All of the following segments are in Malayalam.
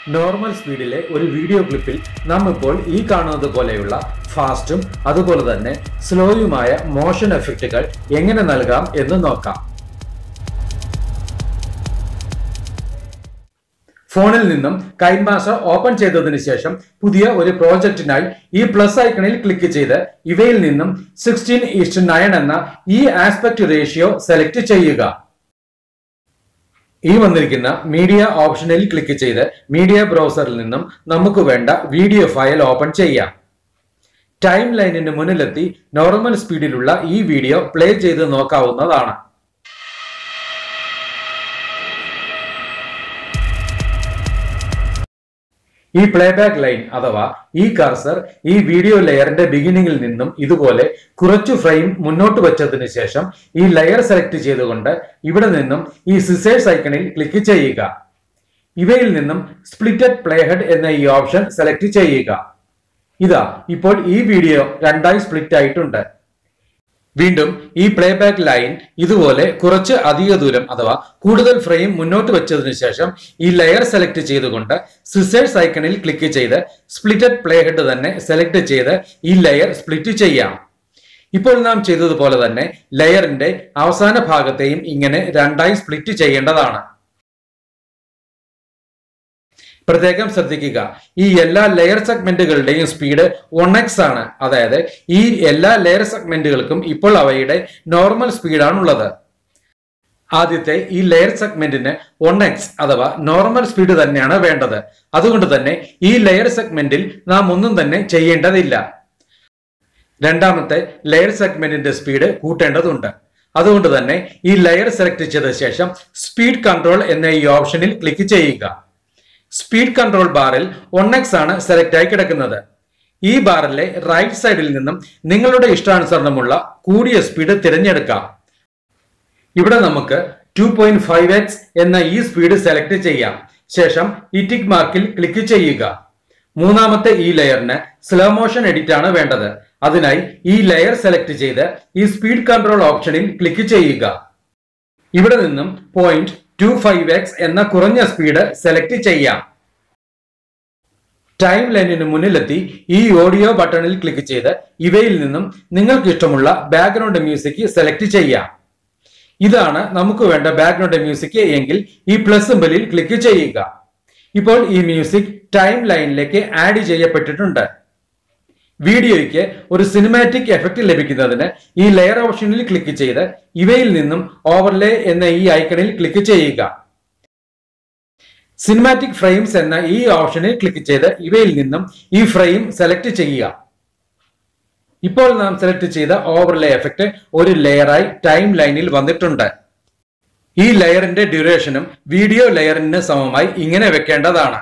നോർമൽ സ്പീഡിലെ ഒരു വീഡിയോ ക്ലിപ്പിൽ നാം ഇപ്പോൾ ഈ കാണുന്നത് പോലെയുള്ള ഫാസ്റ്റും അതുപോലെ തന്നെ സ്ലോയുമായ മോഷൻ എഫക്റ്റുകൾ എങ്ങനെ നൽകാം എന്ന് നോക്കാം ഫോണിൽ നിന്നും കൈൻമാസ്റ്റർ ഓപ്പൺ ചെയ്തതിനു ശേഷം പുതിയ ഒരു പ്രോജക്റ്റിനായി ഈ പ്ലസ് ഐക്കണിൽ ക്ലിക്ക് ചെയ്ത് ഇവയിൽ നിന്നും സിക്സ്റ്റീൻ ഈസ്റ്റ് നയൻ എന്ന ഈ ആസ്പെക്ട് റേഷ്യോ സെലക്ട് ചെയ്യുക ഈ വന്നിരിക്കുന്ന മീഡിയ ഓപ്ഷനിൽ ക്ലിക്ക് ചെയ്ത് മീഡിയ ബ്രൗസറിൽ നിന്നും നമുക്ക് വേണ്ട വീഡിയോ ഫയൽ ഓപ്പൺ ചെയ്യാം ടൈം ലൈനിന് മുന്നിലെത്തി നോർമൽ സ്പീഡിലുള്ള ഈ വീഡിയോ പ്ലേ ചെയ്ത് നോക്കാവുന്നതാണ് ഈ പ്ലേബാക്ക് ലൈൻ അഥവാ ഈ കർസർ ഈ വീഡിയോ ലെയറിന്റെ ബിഗിനിങ്ങിൽ നിന്നും ഇതുപോലെ കുറച്ചു ഫ്രെയിം മുന്നോട്ട് വെച്ചതിന് ശേഷം ഈ ലെയർ സെലക്ട് ചെയ്തുകൊണ്ട് ഇവിടെ നിന്നും ഈ സിസേഴ്സ് ഐക്കണിൽ ക്ലിക്ക് ചെയ്യുക ഇവയിൽ നിന്നും സ്പ്ലിറ്റഡ് പ്ലേഹെഡ് എന്ന ഈ ഓപ്ഷൻ സെലക്ട് ചെയ്യുക ഇതാ ഇപ്പോൾ ഈ വീഡിയോ രണ്ടായി സ്പ്ലിറ്റ് ആയിട്ടുണ്ട് വീണ്ടും ഈ പ്ലേബാക്ക് ലൈൻ ഇതുപോലെ കുറച്ച് അധിക ദൂരം അഥവാ കൂടുതൽ ഫ്രെയിം മുന്നോട്ട് വെച്ചതിന് ശേഷം ഈ ലെയർ സെലക്ട് ചെയ്തുകൊണ്ട് സിസേഴ്സ് ഐക്കണിൽ ക്ലിക്ക് ചെയ്ത് സ്പ്ലിറ്റഡ് പ്ലേ ഹെഡ് തന്നെ സെലക്ട് ചെയ്ത് ഈ ലെയർ സ്പ്ലിറ്റ് ചെയ്യാം ഇപ്പോൾ നാം ചെയ്തതുപോലെ തന്നെ ലെയറിന്റെ അവസാന ഭാഗത്തെയും ഇങ്ങനെ രണ്ടായി സ്പ്ലിറ്റ് ചെയ്യേണ്ടതാണ് പ്രത്യേകം ശ്രദ്ധിക്കുക ഈ എല്ലാ ലെയർ സെഗ്മെന്റുകളുടെയും സ്പീഡ് വൺ എക്സ് ആണ് അതായത് ഈ എല്ലാ ലെയർ സെഗ്മെന്റുകൾക്കും ഇപ്പോൾ അവയുടെ നോർമൽ സ്പീഡാണുള്ളത് ആദ്യത്തെ ഈ ലെയർ സെഗ്മെന്റിന് വൺ എക്സ് അഥവാ നോർമൽ സ്പീഡ് തന്നെയാണ് വേണ്ടത് അതുകൊണ്ട് തന്നെ ഈ ലെയർ സെഗ്മെന്റിൽ നാം ഒന്നും തന്നെ ചെയ്യേണ്ടതില്ല രണ്ടാമത്തെ ലെയർ സെഗ്മെന്റിന്റെ സ്പീഡ് കൂട്ടേണ്ടതുണ്ട് അതുകൊണ്ട് തന്നെ ഈ ലെയർ സെലക്ട് ചെയ്ത ശേഷം സ്പീഡ് കൺട്രോൾ എന്ന ഈ ഓപ്ഷനിൽ ക്ലിക്ക് ചെയ്യുക സ്പീഡ് കൺട്രോൾ ബാറിൽ വൺ എക്സ് ആണ് സെലക്ട് ആയി കിടക്കുന്നത് ഈ ബാറിലെ റൈറ്റ് സൈഡിൽ നിന്നും നിങ്ങളുടെ ഇഷ്ടാനുസരണമുള്ള കൂടിയ സ്പീഡ് തിരഞ്ഞെടുക്കാം ഇവിടെ നമുക്ക് ടു പോയിന്റ് ഫൈവ് എക്സ് എന്ന ഈ സ്പീഡ് സെലക്ട് ചെയ്യാം ശേഷം ഈ ടിക്ക് മാർക്കിൽ ക്ലിക്ക് ചെയ്യുക മൂന്നാമത്തെ ഈ ലെയറിന് സ്ലോ മോഷൻ എഡിറ്റ് ആണ് വേണ്ടത് അതിനായി ഈ ലെയർ സെലക്ട് ചെയ്ത് ഈ സ്പീഡ് കൺട്രോൾ ഓപ്ഷനിൽ ക്ലിക്ക് ചെയ്യുക ഇവിടെ നിന്നും പോയിന്റ് ടു ഫൈവ് എക്സ് എന്ന കുറഞ്ഞ സ്പീഡ് സെലക്ട് ചെയ്യാം ടൈം ലൈനിന് മുന്നിലെത്തി ഈ ഓഡിയോ ബട്ടണിൽ ക്ലിക്ക് ചെയ്ത് ഇവയിൽ നിന്നും നിങ്ങൾക്ക് ഇഷ്ടമുള്ള ബാക്ക്ഗ്രൗണ്ട് മ്യൂസിക് സെലക്ട് ചെയ്യാം ഇതാണ് നമുക്ക് വേണ്ട ബാക്ക്ഗ്രൗണ്ട് മ്യൂസിക് എങ്കിൽ ഈ പ്ലസ് സിമ്പലിൽ ക്ലിക്ക് ചെയ്യുക ഇപ്പോൾ ഈ മ്യൂസിക് ടൈം ലൈനിലേക്ക് ആഡ് ചെയ്യപ്പെട്ടിട്ടുണ്ട് വീഡിയോയ്ക്ക് ഒരു സിനിമാറ്റിക് എഫക്റ്റ് ലഭിക്കുന്നതിന് ഈ ലെയർ ഓപ്ഷനിൽ ക്ലിക്ക് ചെയ്ത് ഇവയിൽ നിന്നും ഓവർലേ എന്ന ഈ ഐക്കണിൽ ക്ലിക്ക് ചെയ്യുക സിനിമാറ്റിക് ഫ്രെയിംസ് എന്ന ഈ ഓപ്ഷനിൽ ക്ലിക്ക് ചെയ്ത് ഇവയിൽ നിന്നും ഈ ഫ്രെയിം സെലക്ട് ചെയ്യുക ഇപ്പോൾ നാം സെലക്ട് ചെയ്ത ഓവർലേ എഫക്റ്റ് ഒരു ലെയറായി ടൈം ലൈനിൽ വന്നിട്ടുണ്ട് ഈ ലെയറിന്റെ ഡ്യൂറേഷനും വീഡിയോ ലെയറിന് സമമായി ഇങ്ങനെ വെക്കേണ്ടതാണ്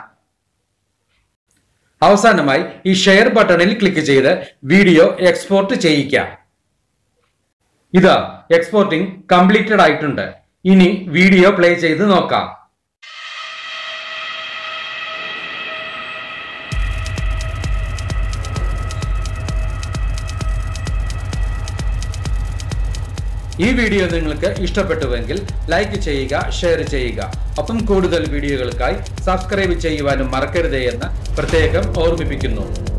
അവസാനമായി ഈ ഷെയർ ബട്ടണിൽ ക്ലിക്ക് ചെയ്ത് വീഡിയോ എക്സ്പോർട്ട് ചെയ്യിക്കാം ഇതാ എക്സ്പോർട്ടിംഗ് കംപ്ലീറ്റഡ് ആയിട്ടുണ്ട് ഇനി വീഡിയോ പ്ലേ ചെയ്ത് നോക്കാം ഈ വീഡിയോ നിങ്ങൾക്ക് ഇഷ്ടപ്പെട്ടുവെങ്കിൽ ലൈക്ക് ചെയ്യുക ഷെയർ ചെയ്യുക ഒപ്പം കൂടുതൽ വീഡിയോകൾക്കായി സബ്സ്ക്രൈബ് ചെയ്യുവാനും മറക്കരുതേ എന്ന് പ്രത്യേകം ഓർമ്മിപ്പിക്കുന്നു